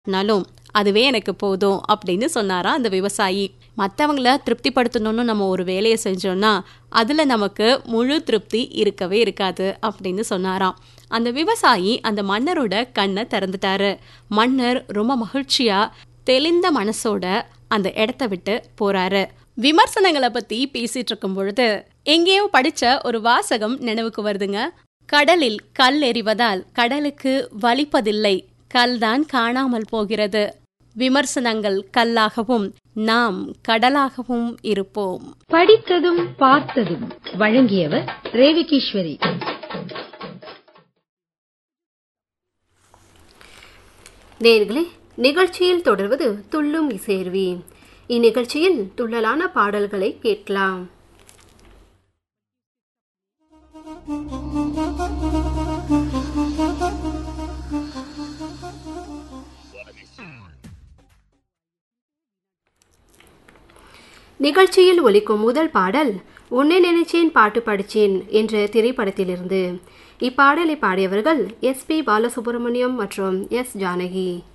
நாலும் அதுவே எனக்கு போதும் அப்படின்னு சொன்னாராம் அந்த விவசாயி மற்றவங்கள திருப்திப்படுத்தணும்னு நம்ம ஒரு வேலையை செஞ்சோம்னா அதில் நமக்கு முழு திருப்தி இருக்கவே இருக்காது அப்படின்னு சொன்னாராம் அந்த விவசாயி அந்த மன்னரோட கண்ணை திறந்துட்டாரு மன்னர் ரொம்ப மகிழ்ச்சியா தெளிந்த மனசோட அந்த இடத்த விட்டு போறாரு விமர்சனங்களை பத்தி பேசிட்டு இருக்கும் பொழுது எங்கேயோ படிச்ச ஒரு வாசகம் நினைவுக்கு வருதுங்க கடலில் கல் எறிவதால் கடலுக்கு வலிப்பதில்லை கல்தான் காணாமல் போகிறது விமர்சனங்கள் கல்லாகவும் நாம் கடலாகவும் இருப்போம் படித்ததும் பார்த்ததும் வழங்கியவர் ரேவகீஸ்வரி நேர்களே நிகழ்ச்சியில் தொடர்வது துள்ளும் இசேர்வி இந்நிகழ்ச்சியில் துள்ளலான பாடல்களை கேட்கலாம் நிகழ்ச்சியில் ஒலிக்கும் முதல் பாடல் உன்னை நினைச்சேன் பாட்டு படிச்சேன் என்ற திரைப்படத்திலிருந்து இப்பாடலை பாடியவர்கள் எஸ் பி பாலசுப்ரமணியம் மற்றும் எஸ் ஜானகி